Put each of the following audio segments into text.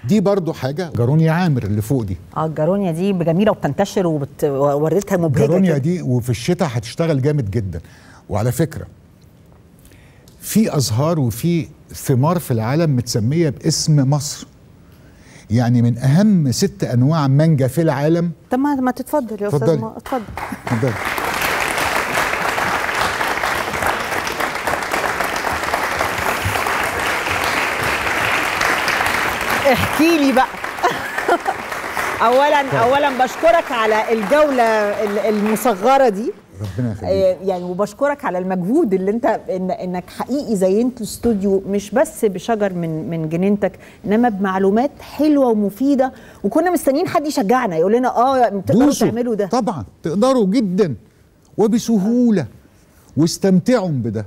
دي برضو حاجه جارونيا عامر اللي فوق دي اه الجارونيا دي جميله وبتنتشر ووردتها مبهجه جارونيا كده. دي وفي الشتاء هتشتغل جامد جدا وعلى فكره في ازهار وفي ثمار في العالم متسميه باسم مصر يعني من اهم ست انواع مانجا في العالم طب ما ما تتفضل يا استاذ اتفضلي. ما- اتفضل اتفضلي. احكي لي بقى اولا اولا بشكرك على الجوله ال- المصغره دي ربنا يخليك آه، يعني وبشكرك على المجهود اللي انت إن انك حقيقي زينت الاستوديو مش بس بشجر من من جنينتك انما بمعلومات حلوه ومفيده وكنا مستنيين حد يشجعنا يقول لنا اه تقدروا دوسوا. تعملوا ده طبعا تقدروا جدا وبسهوله واستمتعوا بده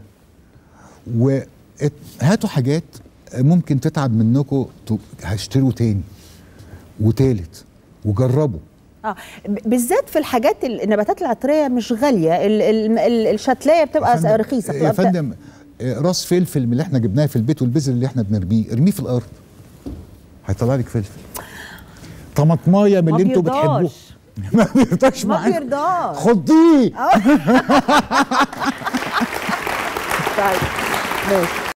وهاتوا حاجات ممكن تتعب منكم ت- هشتروا تاني وتالت وجربوا اه ب- بالذات في الحاجات ال- النباتات العطريه مش غاليه ال- ال- ال- الشتلايه بتبقى فندم- رخيصه يا بتبقى بتا- فندم آه، راس فلفل من اللي احنا جبناه في البيت والبذر اللي احنا بنرميه ارميه في الارض هيطلع لك فلفل طماطمايه من ما اللي انتوا بتحبوه بيرضاش. ما بيرضاش ما معاك بيرضاش. خديه طيب ماشي